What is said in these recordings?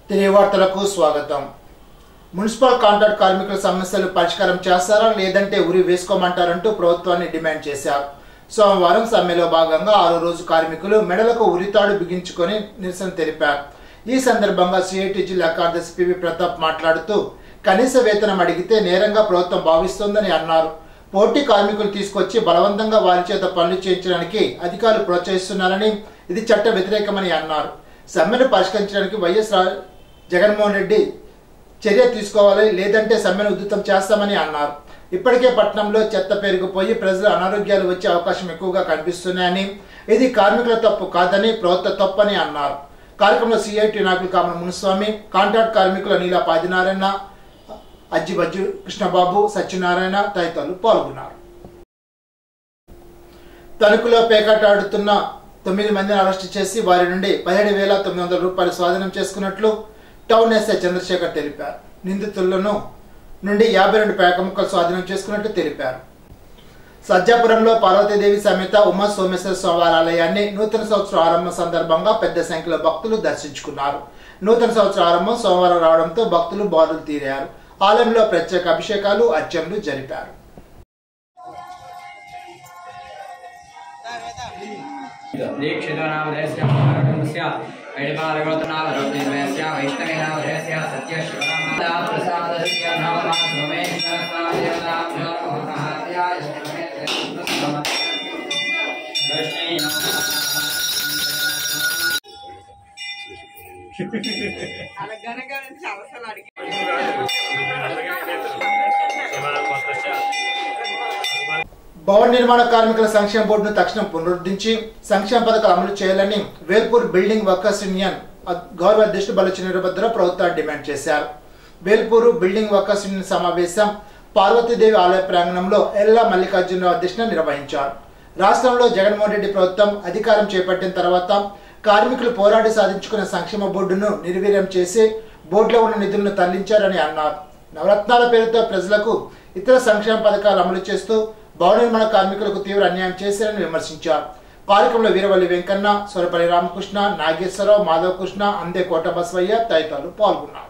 తిరిగి వార్తలకు స్వాగతం మున్సిపల్ కాంట్రాక్ట్ కార్మికుల సమస్యలు పరిష్కారం చేస్తారా లేదంటే ఉరి వేసుకోమంటారంటూ ప్రభుత్వాన్ని డిమాండ్ చేశారు సోమవారం సమ్మెలో భాగంగా ఆరో రోజు కార్మికులు మెడలకు ఉరితాడు బిగించుకొని నిరసన తెలిపారు ఈ సందర్భంగా సిఐటి జిల్లా కార్యదర్శి పివి ప్రతాప్ మాట్లాడుతూ కనీస వేతనం అడిగితే నేరంగా ప్రభుత్వం భావిస్తోందని అన్నారు పోటీ కార్మికులు తీసుకొచ్చి బలవంతంగా వారి చేత పనులు చేయించడానికి అధికారులు ప్రోత్సహిస్తున్నారని ఇది చట్ట వ్యతిరేకమని అన్నారు సమ్మెను పరిష్కరించడానికి వైఎస్ రా- జగన్మోహన్ రెడ్డి చర్య తీసుకోవాలి లేదంటే సమ్మెను ఉధృతం చేస్తామని అన్నారు ఇప్పటికే పట్టణంలో చెత్త పెరిగిపోయి ప్రజలు అనారోగ్యాలు వచ్చే అవకాశం ఎక్కువగా కనిపిస్తున్నాయని ఇది కార్మికుల తప్పు కాదని ప్రభుత్వ తప్పు అని అన్నారు కార్యక్రమంలో సిఐటి నాయకులు కామన మునుస్వామి కాంట్రాక్ట్ కార్మికుల నీలా పాదినారాయణ అజ్జిబజ్జు కృష్ణబాబు సత్యనారాయణ తదితరులు పాల్గొన్నారు తణుకులో పేకాట ఆడుతున్న తొమ్మిది మందిని అరెస్టు చేసి వారి నుండి పదిహేడు వేల తొమ్మిది వందల రూపాయలు స్వాధీనం చేసుకున్నట్లు టౌన్ ఎస్ఐ చంద్రశేఖర్ తెలిపారు నిందితులను నుండి యాభై రెండు పేక ముక్కలు స్వాధీనం చేసుకున్నట్లు తెలిపారు సజ్జాపురంలో పార్వతీదేవి సమేత ఉమా సోమేశ్వర స్వామి ఆలయాన్ని నూతన సంవత్సరం ఆరంభం సందర్భంగా పెద్ద సంఖ్యలో భక్తులు దర్శించుకున్నారు నూతన సంవత్సరం ఆరంభం సోమవారం రావడంతో భక్తులు బారులు తీరారు ఆలయంలో ప్రత్యేక అభిషేకాలు అర్చనలు జరిపారు दीक्षितनामधेयस्य महाराजस्य वैडिपालगोत्रनामरोग्यद्वयस्य वैष्णवेनामधेयस्य सत्यशिवनामदा प्रसादस्य नामः सोमेश्वरस्वामिदेवताभ्यो नमः महात्याय वैष्णवे భవన నిర్మాణ కార్మికుల సంక్షేమ బోర్డును తక్షణం పునరుద్ధరించి సంక్షేమ పథకాలు అమలు చేయాలని వేల్పూర్ బిల్డింగ్ వర్కర్స్ యూనియన్ అద్- గౌరవ అధ్యక్షుడు బలచి వీరభద్ర ప్రభుత్వాన్ని డిమాండ్ చేశారు వేల్పూరు బిల్డింగ్ వర్కర్స్ యూనియన్ సమావేశం పార్వతీదేవి ఆలయ ప్రాంగణంలో ఎల్లా మల్లికార్జునరావు అధ్యక్షున నిర్వహించారు రాష్ట్రంలో జగన్మోహన్ రెడ్డి ప్రభుత్వం అధికారం చేపట్టిన తర్వాత కార్మికులు పోరాడి సాధించుకున్న సంక్షేమ బోర్డును నిర్వీర్యం చేసి బోర్డులో ఉన్న నిధులను తరలించారని అన్నారు నవరత్నాల పేరుతో ప్రజలకు ఇతర సంక్షేమ పథకాలు అమలు చేస్తూ భవన నిర్మాణ కార్మికులకు తీవ్ర అన్యాయం చేశారని విమర్శించారు కార్యక్రమంలో వీరవల్లి వెంకన్న సొరపల్లి రామకృష్ణ నాగేశ్వరరావు మాధవ కృష్ణ అందే కోట బసవయ్య తదితరులు పాల్గొన్నారు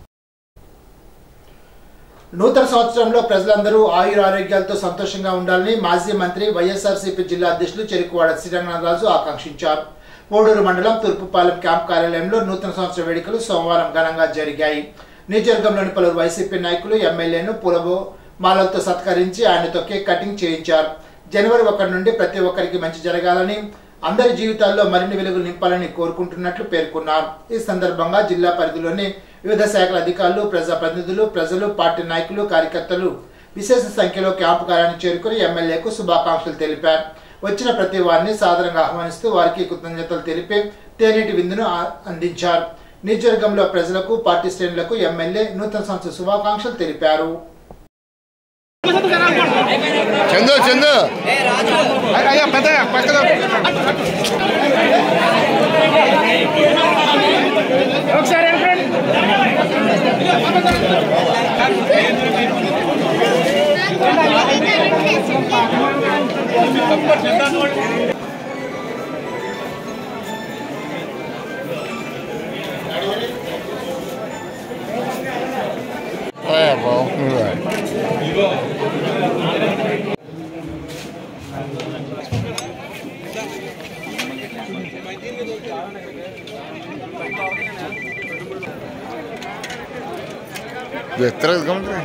నూతన సంవత్సరంలో ప్రజలందరూ ఆయుర ఆరోగ్యాలతో సంతోషంగా ఉండాలని మాజీ మంత్రి వైఎస్ఆర్సీపీ జిల్లా అధ్యక్షులు చెరుకువాడ శ్రీరంగనాథరాజు ఆకాంక్షించారు పోడూరు మండలం తూర్పుపాలెం క్యాంప్ కార్యాలయంలో నూతన సంవత్సర వేడుకలు సోమవారం ఘనంగా జరిగాయి నియోజకవర్గంలోని పలువురు వైసీపీ నాయకులు ఎమ్మెల్యేను పూలబో మాలలతో సత్కరించి ఆయనతో కేక్ కటింగ్ చేయించారు జనవరి ఒకటి నుండి ప్రతి ఒక్కరికి మంచి జరగాలని అందరి జీవితాల్లో మరిన్ని వెలుగులు నింపాలని కోరుకుంటున్నట్లు పేర్కొన్నారు ఈ సందర్భంగా జిల్లా పరిధిలోని వివిధ శాఖల అధికారులు ప్రజాప్రతినిధులు ప్రజలు పార్టీ నాయకులు కార్యకర్తలు విశేష సంఖ్యలో క్యాంపు కార్యాలయం చేరుకుని ఎమ్మెల్యేకు శుభాకాంక్షలు తెలిపారు వచ్చిన ప్రతి వారిని సాదరంగా ఆహ్వానిస్తూ వారికి కృతజ్ఞతలు తెలిపి తేనీటి విందును ఆ- అందించారు నియోజకవర్గంలో ప్రజలకు పార్టీ శ్రేణులకు ఎమ్మెల్యే నూతన సంవత్సర శుభాకాంక్షలు తెలిపారు చందు చందు అయ్యా పెద్ద పక్కన ఒకసారి వెళ్ళండి. É bom, vai. Detrás, ¿cómo te?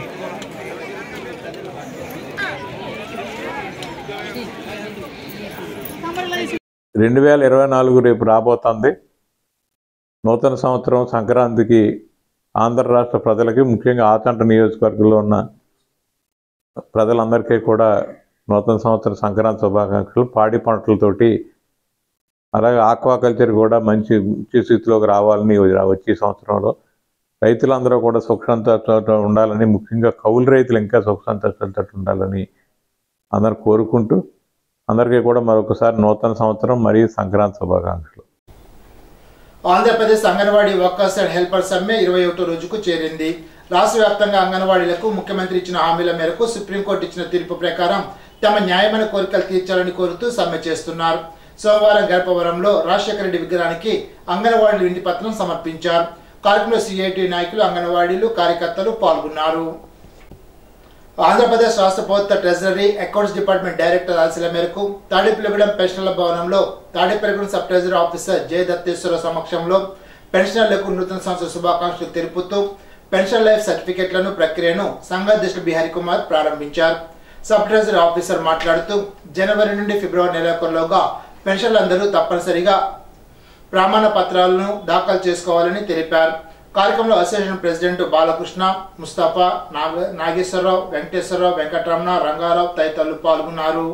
రెండు వేల ఇరవై నాలుగు రేపు రాబోతుంది నూతన సంవత్సరం సంక్రాంతికి ఆంధ్ర రాష్ట్ర ప్రజలకి ముఖ్యంగా ఆచంట నియోజకవర్గంలో ఉన్న ప్రజలందరికీ కూడా నూతన సంవత్సర సంక్రాంతి శుభాకాంక్షలు పాడి పంటలతోటి అలాగే ఆక్వాకల్చర్ కూడా మంచి మంచి స్థితిలోకి రావాలని వచ్చే సంవత్సరంలో రైతులందరూ కూడా సుఖ సంతోషాలతో ఉండాలని ముఖ్యంగా కౌలు రైతులు ఇంకా సుఖ సంతోషాలతో ఉండాలని అందరు కోరుకుంటూ అందరికీ కూడా మరొకసారి నూతన సంవత్సరం మరియు సంక్రాంతి శుభాకాంక్షలు Andhra Pradesh anganwadi workers and helper సమ్మె ఇరవై ఒకటో రోజుకు చేరింది రాష్ట్ర వ్యాప్తంగా అంగన్వాడీలకు ముఖ్యమంత్రి ఇచ్చిన హామీల మేరకు సుప్రీంకోర్టు ఇచ్చిన తీర్పు ప్రకారం తమ న్యాయమైన కోరికలు తీర్చాలని కోరుతూ సమ్మె చేస్తున్నారు సోమవారం గర్భవరంలో రాజశేఖర రెడ్డి విగ్రహానికి అంగన్వాడీలు వింటి పత్రం సమర్పించారు కార్యక్రమంలో సిఐటి నాయకులు అంగన్వాడీలు కార్యకర్తలు పాల్గొన్నారు ఆంధ్రప్రదేశ్ రాష్ట్ర ప్రభుత్వ ట్రెజరీ అకౌంట్స్ డిపార్ట్మెంట్ డైరెక్టర్ ఆశల మేరకు తాడేపల్లిగూడెం పెన్షన్ల భవనంలో Tadepalligudem sub treasury officer Jaya Datteswara సమక్షంలో పెన్షనర్లకు నూతన సంవత్సర శుభాకాంక్షలు తెలుపుతూ పెన్షన్ లైఫ్ సర్టిఫికెట్లను ప్రక్రియను సంఘాధ్యక్షుడు బిహారీ కుమార్ ప్రారంభించారు సబ్ ట్రెజరీ ఆఫీసర్ మాట్లాడుతూ జనవరి నుండి ఫిబ్రవరి నెలకొల్లోగా పెన్షన్లందరూ తప్పనిసరిగా ప్రమాణ పత్రాలను దాఖలు చేసుకోవాలని తెలిపారు కార్యక్రమంలో అసోసియేషన్ ప్రెసిడెంట్ బాలకృష్ణ ముస్తఫా నాగ నాగేశ్వరరావు వెంకటేశ్వరరావు వెంకటరమణ రంగారావు తదితరులు పాల్గొన్నారు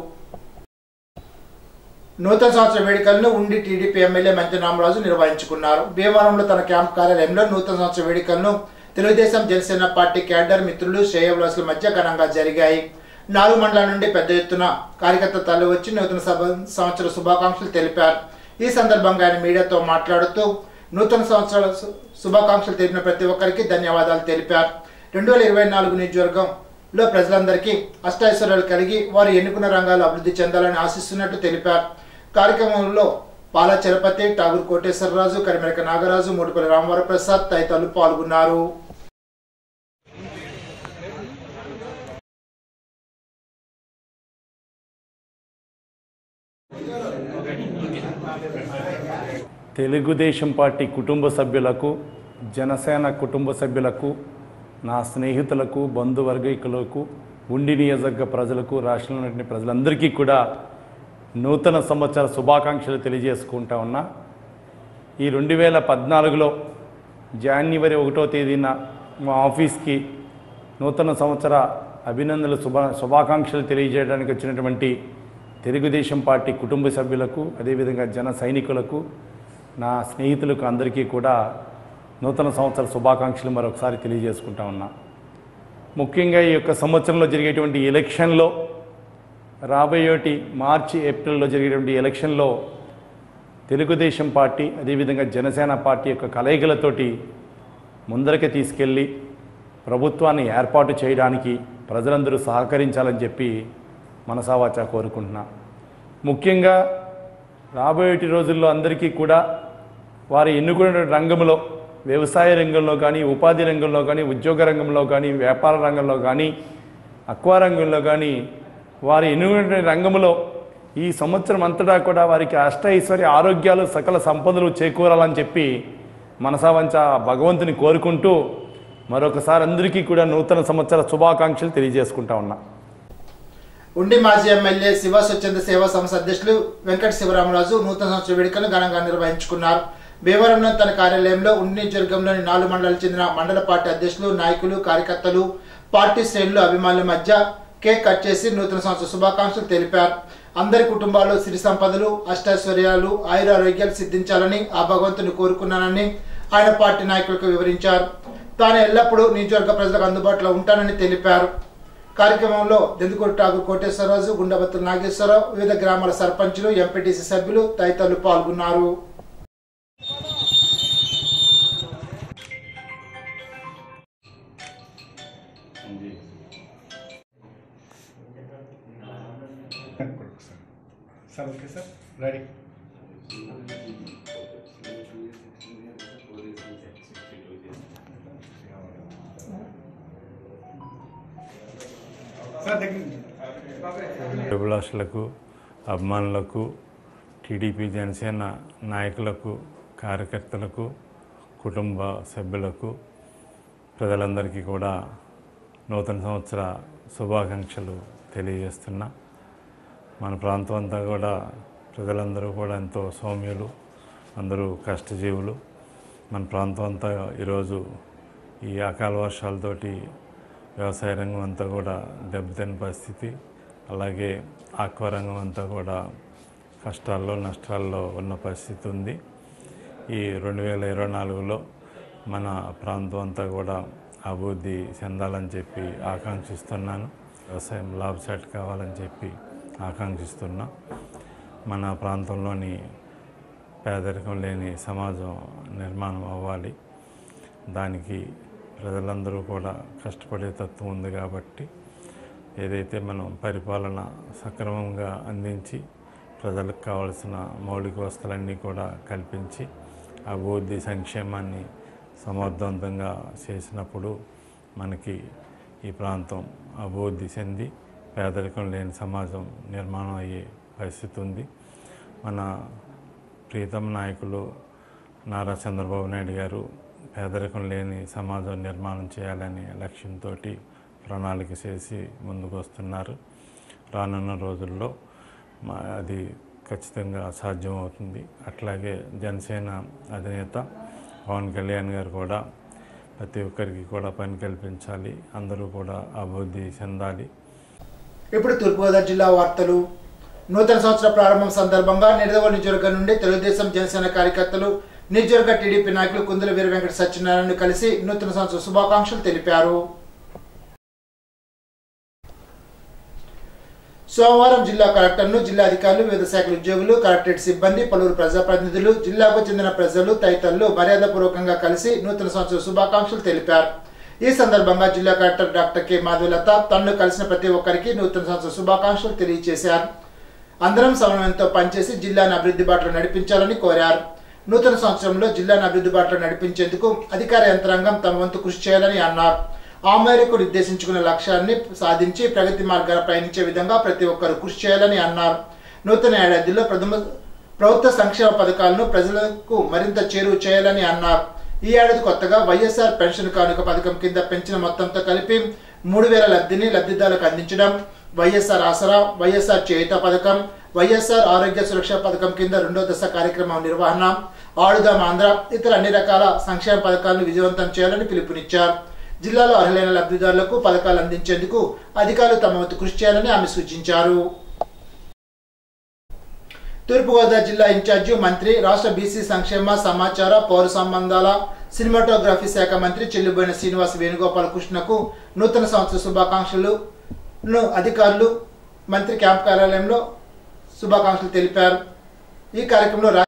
నూతన సంవత్సర వేడుకలను ఉండి టీడీపీ ఎమ్మెల్యే మంత్రినామరాజు నిర్వహించుకున్నారు భీమవరంలో తన క్యాంప్ కార్యాలయంలో నూతన సంవత్సర వేడుకలను తెలుగుదేశం జనసేన పార్టీ క్యాడర్ మిత్రులు శ్రేయవులాసుల మధ్య ఘనంగా జరిగాయి నాలుగు మండలాల నుండి పెద్ద ఎత్తున కార్యకర్తలు తరలి వచ్చి నూతన సభ సంవత్సర శుభాకాంక్షలు తెలిపారు ఈ సందర్భంగా ఆయన మీడియాతో మాట్లాడుతూ నూతన సంవత్సర శు- శుభాకాంక్షలు తెలిపిన ప్రతి ఒక్కరికి ధన్యవాదాలు తెలిపారు రెండు వేల ఇరవై నాలుగు నియోజకవర్గంలో ప్రజలందరికీ అష్టైశ్వర్యాలు కలిగి వారు ఎన్నుకున్న రంగాలు అభివృద్ధి చెందాలని ఆశిస్తున్నట్టు తెలిపారు కార్యక్రమంలో పాల చలపతి ఠాగూర్ కోటేశ్వరరాజు కరిమెరక నాగరాజు మూడుపల్లి రామవరప్రసాద్ తదితరులు పాల్గొన్నారు తెలుగుదేశం పార్టీ కుటుంబ సభ్యులకు జనసేన కుటుంబ సభ్యులకు నా స్నేహితులకు బంధువర్గీకులకు ఉండి నియోజకవర్గ ప్రజలకు రాష్ట్రంలోని ప్రజలందరికీ కూడా నూతన సంవత్సర శుభాకాంక్షలు తెలియజేసుకుంటా ఉన్నా ఈ రెండు వేల పద్నాలుగులో జాన్యువరి ఒకటో తేదీన మా ఆఫీస్కి నూతన సంవత్సర అభినందనలు శుభ శుభాకాంక్షలు తెలియజేయడానికి వచ్చినటువంటి తెలుగుదేశం పార్టీ కుటుంబ సభ్యులకు అదేవిధంగా జన సైనికులకు నా స్నేహితులకు అందరికీ కూడా నూతన సంవత్సర శుభాకాంక్షలు మరొకసారి తెలియజేసుకుంటా ఉన్నా ముఖ్యంగా ఈ యొక్క సంవత్సరంలో జరిగేటువంటి ఎలక్షన్లో రాబోయేటి మార్చి ఏప్రిల్లో జరిగేటువంటి ఎలక్షన్లో తెలుగుదేశం పార్టీ అదేవిధంగా జనసేన పార్టీ యొక్క కలయికలతోటి ముందరికి తీసుకెళ్ళి ప్రభుత్వాన్ని ఏర్పాటు చేయడానికి ప్రజలందరూ సహకరించాలని చెప్పి మనసావాచా కోరుకుంటున్నా ముఖ్యంగా రాబోయేటి రోజుల్లో అందరికీ కూడా వారు ఎన్నుకున్న రంగంలో వ్యవసాయ రంగంలో కానీ ఉపాధి రంగంలో కానీ ఉద్యోగ రంగంలో కానీ వ్యాపార రంగంలో కానీ అక్వా రంగంలో కానీ వారు ఎన్నుకున్న రంగంలో ఈ సంవత్సరం అంతటా కూడా వారికి అష్ట ఐశ్వర్య ఆరోగ్యాలు సకల సంపదలు చేకూరాలని చెప్పి మనసావంచ భగవంతుని కోరుకుంటూ మరొకసారి అందరికీ కూడా నూతన సంవత్సర శుభాకాంక్షలు తెలియజేసుకుంటా ఉన్నా ఉండి మాజీ ఎమ్మెల్యే శివ స్వచ్ఛంద సేవా సంస్థ అధ్యక్షులు వెంకట శివరామరాజు నూతన సంవత్సర వేడుకలను ఘనంగా నిర్వహించుకున్నారు భీమవరంలో తన కార్యాలయంలో ఉండి నియోజకవర్గంలోని నాలుగు మండలాలకు చెందిన మండల పార్టీ అధ్యక్షులు నాయకులు కార్యకర్తలు పార్టీ శ్రేణులు అభిమానుల మధ్య కేక్ కట్ చేసి నూతన సంవత్సర శుభాకాంక్షలు తెలిపారు అందరి కుటుంబాల్లో సిరి సంపదలు అష్టైశ్వర్యాలు ఆయురారోగ్యాలు సిద్ధించాలని ఆ భగవంతుని కోరుకున్నానని ఆయన పార్టీ నాయకులకు వివరించారు తాను ఎల్లప్పుడూ నియోజకవర్గ ప్రజలకు అందుబాటులో ఉంటానని తెలిపారు కార్యక్రమంలో దెందుకూరు ఠాగూర్ కోటేశ్వరరాజు గుండబత్తుల నాగేశ్వరరావు వివిధ గ్రామాల సర్పంచులు ఎంపీటీసీ సభ్యులు తదితరులు పాల్గొన్నారు sir okay sir ready sir దగ్గర అభిలాషులకు అభిమానులకు టీడీపీ జనసేన నాయకులకు కార్యకర్తలకు కుటుంబ సభ్యులకు ప్రజలందరికీ కూడా నూతన సంవత్సర శుభాకాంక్షలు తెలియజేస్తున్నా మన ప్రాంతం అంతా కూడా ప్రజలందరూ కూడా ఎంతో సౌమ్యులు అందరూ కష్టజీవులు మన ప్రాంతం అంతా ఈరోజు ఈ అకాల వర్షాలతోటి వ్యవసాయ రంగం అంతా కూడా దెబ్బతిన్న పరిస్థితి అలాగే ఆక్వా రంగం అంతా కూడా కష్టాల్లో నష్టాల్లో ఉన్న పరిస్థితి ఉంది ఈ రెండు వేల ఇరవై నాలుగులో మన ప్రాంతం అంతా కూడా అభివృద్ధి చెందాలని చెప్పి ఆకాంక్షిస్తున్నాను వ్యవసాయం లాభసాటి కావాలని చెప్పి ఆకాంక్షిస్తున్నా మన ప్రాంతంలోని పేదరికం లేని సమాజం నిర్మాణం అవ్వాలి దానికి ప్రజలందరూ కూడా కష్టపడే తత్వం ఉంది కాబట్టి ఏదైతే మనం పరిపాలన సక్రమంగా అందించి ప్రజలకు కావలసిన మౌలిక వసతులన్నీ కూడా కల్పించి అభివృద్ధి సంక్షేమాన్ని సమర్థవంతంగా చేసినప్పుడు మనకి ఈ ప్రాంతం అభివృద్ధి చెంది పేదరికం లేని సమాజం నిర్మాణం అయ్యే పరిస్థితి ఉంది మన ప్రీతం నాయకులు నారా చంద్రబాబు నాయుడు గారు పేదరికం లేని సమాజం నిర్మాణం చేయాలనే లక్ష్యంతో ప్రణాళిక చేసి ముందుకు వస్తున్నారు రానున్న రోజుల్లో మా అది ఖచ్చితంగా సాధ్యమవుతుంది అట్లాగే జనసేన అధినేత పవన్ కళ్యాణ్ గారు కూడా ప్రతి ఒక్కరికి కూడా పని కల్పించాలి అందరూ కూడా అభివృద్ధి చెందాలి ఇప్పుడు తూర్పుగోదావరి జిల్లా వార్తలు నూతన సంవత్సర ప్రారంభం సందర్భంగా నిడదవోలు నియోజకవర్గం నుండి తెలుగుదేశం జనసేన కార్యకర్తలు నియోజకవర్గ టీడీపీ నాయకులు కుందుల వీర వెంకట సత్యనారాయణ కలిసి నూతన సంవత్సర శుభాకాంక్షలు తెలిపారు సోమవారం జిల్లా కలెక్టర్ను జిల్లా అధికారులు వివిధ శాఖల ఉద్యోగులు కలెక్టరేట్ సిబ్బంది పలువురు ప్రజాప్రతినిధులు జిల్లాకు చెందిన ప్రజలు తదితరులు మర్యాదపూర్వకంగా కలిసి నూతన సంవత్సర శుభాకాంక్షలు తెలిపారు ఈ సందర్భంగా జిల్లా కలెక్టర్ డాక్టర్ కె మాధవలత తనను కలిసిన ప్రతి ఒక్కరికి నూతన సంవత్సర శుభాకాంక్షలు తెలియజేశారు అందరం సమన్వయంతో పనిచేసి జిల్లాను అభివృద్ధి బాటలో నడిపించాలని కోరారు నూతన సంవత్సరంలో జిల్లాను అభివృద్ధి బాటలో నడిపించేందుకు అధికార యంత్రాంగం తమ వంతు కృషి చేయాలని అన్నారు ఆ మేరకు నిర్దేశించుకున్న లక్ష్యాన్ని సాధించి ప్రగతి మార్గాన ప్రయాణించే విధంగా ప్రతి ఒక్కరూ కృషి చేయాలని అన్నారు నూతన ఏడాదిలో ప్రథమ ప్రభుత్వ సంక్షేమ పథకాలను ప్రజలకు మరింత చేరువ చేయాలని అన్నారు ఈ ఏడాది కొత్తగా వైఎస్ఆర్ పెన్షన్ కానుక పథకం కింద పెంచిన మొత్తంతో కలిపి మూడు వేల లబ్ధిని లబ్ధిదారులకు అందించడం వైఎస్ఆర్ ఆసరా వైఎస్ఆర్ చేయుత పథకం వైఎస్ఆర్ ఆరోగ్య సురక్ష పథకం కింద రెండో దశ కార్యక్రమం నిర్వహణ ఆడుదాం ఆంధ్ర ఇతర అన్ని రకాల సంక్షేమ పథకాలను విజయవంతం చేయాలని పిలుపునిచ్చారు జిల్లాలో అర్హులైన లబ్ధిదారులకు పథకాలు అందించేందుకు అధికారులు తమ వంతు కృషి చేయాలని ఆమె సూచించారు తూర్పుగోదావరి జిల్లా ఇన్ఛార్జి మంత్రి రాష్ట్ర బీసీ సంక్షేమ సమాచార పౌర సంబంధాల సినిమాటోగ్రఫీ శాఖ మంత్రి చెల్లిబోయిన శ్రీనివాస్ వేణుగోపాల కృష్ణకు నూతన సంవత్సర శుభాకాంక్షలు అధికారులు మంత్రి క్యాంప్ కార్యాలయంలో శుభాకాంక్షలు తెలిపారు ఈ కార్యక్రమంలో రా-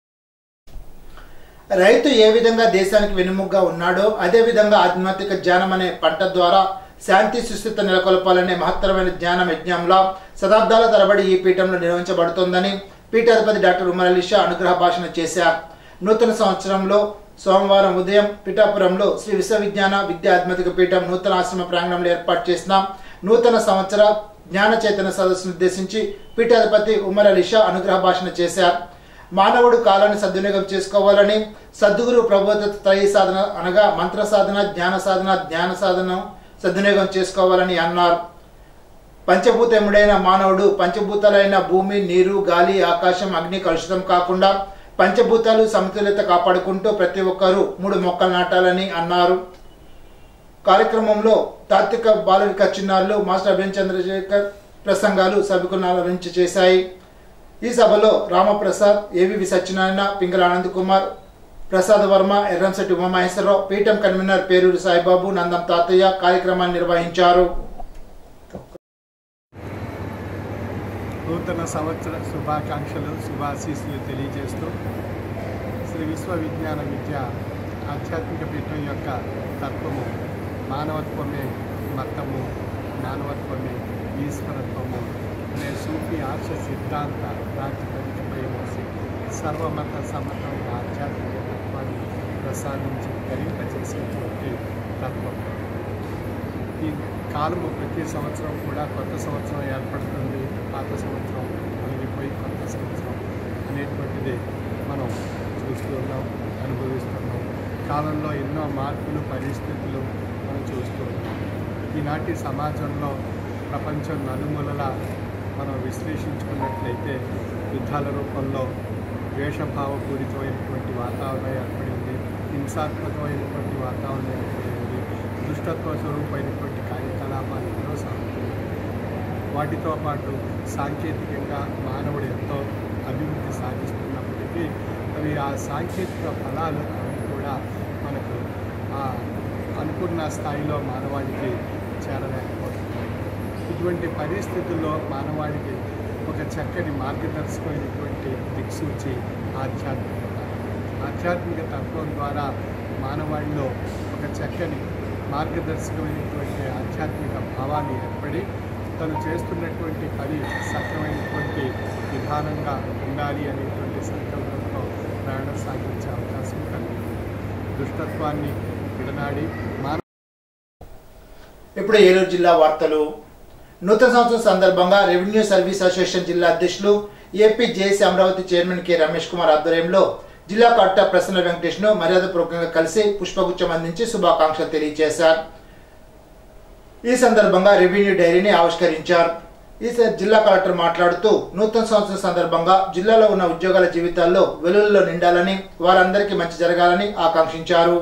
రైతు ఏ విధంగా దేశానికి వెన్నుముగ్గా ఉన్నాడో అదే విధంగా ఆధ్యాత్మిక జ్ఞానం అనే పంట ద్వారా శాంతి సుస్థిత నెలకొల్పాలనే మహత్తరమైన జ్ఞానం యజ్ఞంలో శతాబ్దాల తరబడి ఈ పీఠంలో నిర్వహించబడుతోందని పీఠాధిపతి డాక్టర్ ఉమర్ అలీ షా అనుగ్రహ భాషణ చేశారు నూతన సంవత్సరంలో సోమవారం ఉదయం పిఠాపురంలో శ్రీ విశ్వవిజ్ఞాన విద్యా ఆధ్యాత్మిక పీఠం నూతన ఆశ్రమ ప్రాంగణంలో ఏర్పాటు చేసిన నూతన సంవత్సర జ్ఞాన చైతన్య సదస్సును ఉద్దేశించి పీఠాధిపతి ఉమర్ అలీ షా అనుగ్రహ భాషణ చేశారు మానవుడు కాలాన్ని సద్వినియోగం చేసుకోవాలని సద్గురు ప్రభుత్వ త్రయ సాధన అనగా మంత్ర సాధన జ్ఞాన సాధన ధ్యాన సాధన సద్వినియోగం చేసుకోవాలని అన్నారు పంచభూతముడైన మానవుడు పంచభూతాలైన భూమి నీరు గాలి ఆకాశం అగ్ని కలుషితం కాకుండా పంచభూతాలు సమతుల్యత కాపాడుకుంటూ ప్రతి ఒక్కరూ మూడు మొక్కలు నాటాలని అన్నారు కార్యక్రమంలో తాత్విక బాలుడిక చిన్నారులు మాస్టర్ అభిన్ చంద్రశేఖర్ ప్రసంగాలు సభకులను అలరించి చేశాయి ఈ సభలో రామప్రసాద్ ఏవివి సత్యనారాయణ పింగళ ఆనంద్ కుమార్ ప్రసాద్ వర్మ ఎర్రంశెట్టి ఉమామహేశ్వరరావు పీఠం కన్వీనర్ పేరూరు సాయిబాబు నందం తాతయ్య కార్యక్రమాన్ని నిర్వహించారు నూతన సంవత్సర శుభాకాంక్షలు శుభాశీస్సులు తెలియజేస్తూ శ్రీ విశ్వవిజ్ఞాన విద్య ఆధ్యాత్మిక పీఠం యొక్క తత్వము మానవత్వమే మతము మానవత్వమే ఈశ్వరత్వము అనే సూఫీ ఆర్ష సిద్ధాంత ప్రాతిపదికపై మోసి సర్వమత సమ్మతమైన ఆధ్యాత్మిక తత్వాన్ని ప్రసాదించి ధరింపజేసేటువంటి తత్వం ఈ కాలము ప్రతి సంవత్సరం కూడా కొత్త సంవత్సరం ఏర్పడుతుంది పాత సంవత్సరం తొలగిపోయి కొత్త సంవత్సరం అనేటువంటిది మనం చూస్తూ ఉన్నాం అనుభవిస్తున్నాం కాలంలో ఎన్నో మార్పులు పరిస్థితులు మనం చూస్తూ ఉన్నాం ఈనాటి సమాజంలో ప్రపంచం నలుమూలలా మనం విశ్లేషించుకున్నట్లయితే యుద్ధాల రూపంలో ద్వేషభావపూరితమైనటువంటి వాతావరణం ఏర్పడింది హింసాత్మకమైనటువంటి వాతావరణం ఏర్పడింది దుష్టత్వ స్వరూపమైనటువంటి కార్యకలాపాలు ఎన్నో సాగుతున్నాయి వాటితో పాటు సాంకేతికంగా మానవుడు ఎంతో అభివృద్ధి సాధిస్తున్నప్పటికీ అవి ఆ సాంకేతిక ఫలాలు అవి కూడా మనకు ఆ అనుకున్న స్థాయిలో మానవాళికి చేరలేకపోతున్నాయి ఇటువంటి పరిస్థితుల్లో మానవాళికి ఒక చక్కని మార్గదర్శకమైనటువంటి దిక్సూచి ఆధ్యాత్మికత ఆధ్యాత్మిక తత్వం ద్వారా మానవాళిలో ఒక చక్కని మార్గదర్శకమైనటువంటి ఆధ్యాత్మిక భావాన్ని ఏర్పడి తను చేస్తున్నటువంటి పని సక్రమైనటువంటి విధానంగా ఉండాలి అనేటువంటి సంకల్పంతో ప్రయాణం సాగించే అవకాశం కలిగింది దుష్టత్వాన్ని మాట్లాడి మానవ ఇప్పుడు ఏలూరు జిల్లా వార్తలు నూతన సంవత్సరం సందర్భంగా రెవెన్యూ సర్వీస్ అసోసియేషన్ జిల్లా అధ్యక్షులు AP JAC Amaravati chairman K Ramesh Kumar ఆధ్వర్యంలో జిల్లా కలెక్టర్ ప్రసన్న వెంకటేష్ ను మర్యాదపూర్వకంగా కలిసి పుష్పగుచ్చం అందించి శుభాకాంక్షలు తెలియజేశారు ఈ సందర్భంగా రెవెన్యూ డైరీని ఆవిష్కరించారు ఈ స- జిల్లా కలెక్టర్ మాట్లాడుతూ నూతన సంవత్సరం సందర్భంగా జిల్లాలో ఉన్న ఉద్యోగాల జీవితాల్లో వెలుగుల్లో నిండాలని వారందరికీ మంచి జరగాలని ఆకాంక్షించారు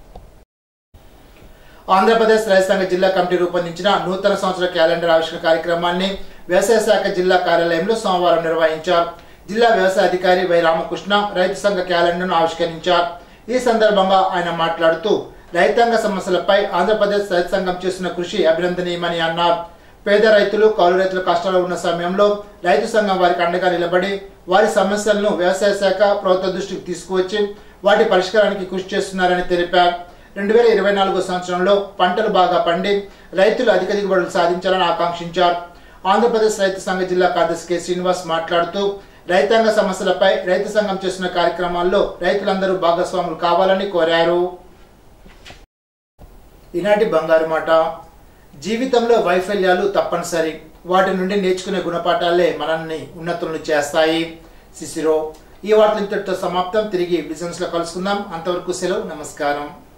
ఆంధ్రప్రదేశ్ రైతాంగ జిల్లా కమిటీ రూపొందించిన నూతన సంవత్సర క్యాలెండర్ ఆవిష్కరణ కార్యక్రమాన్ని వ్యవసాయ శాఖ జిల్లా కార్యాలయంలో సోమవారం నిర్వహించారు జిల్లా వ్యవసాయ అధికారి వై రామకృష్ణ రైతు సంఘ క్యాలెండర్ను ఆవిష్కరించారు ఈ సందర్భంగా ఆయన మాట్లాడుతూ రైతాంగ సమస్యలపై ఆంధ్రప్రదేశ్ రైతు సంఘం చేస్తున్న కృషి అభినందనీయమని అన్నారు పేద రైతులు కౌలు రైతులు కష్టాలు ఉన్న సమయంలో రైతు సంఘం వారికి అండగా నిలబడి వారి సమస్యలను వ్యవసాయ శాఖ ప్రభుత్వ దృష్టికి తీసుకువచ్చి వాటి పరిష్కారానికి కృషి చేస్తున్నారని తెలిపారు రెండు వేల ఇరవై నాలుగో సంవత్సరంలో పంటలు బాగా పండి రైతులు అధిక దిగుబడులు సాధించాలని ఆకాంక్షించారు ఆంధ్రప్రదేశ్ రైతు సంఘ జిల్లా కార్యదర్శి కె శ్రీనివాస్ మాట్లాడుతూ రైతాంగ సమస్యలపై రైతు సంఘం చేస్తున్న కార్యక్రమాల్లో రైతులందరూ భాగస్వాములు కావాలని కోరారు ఈనాటి బంగారు మాట జీవితంలో వైఫల్యాలు తప్పనిసరి వాటి నుండి నేర్చుకునే గుణపాఠాలే మనల్ని ఉన్నతులను చేస్తాయి సిసిరో ఈ వార్తలు ఇంతటితో సమాప్తం తిరిగి బిజినెస్ లో కలుసుకుందాం అంతవరకు సెలవు నమస్కారం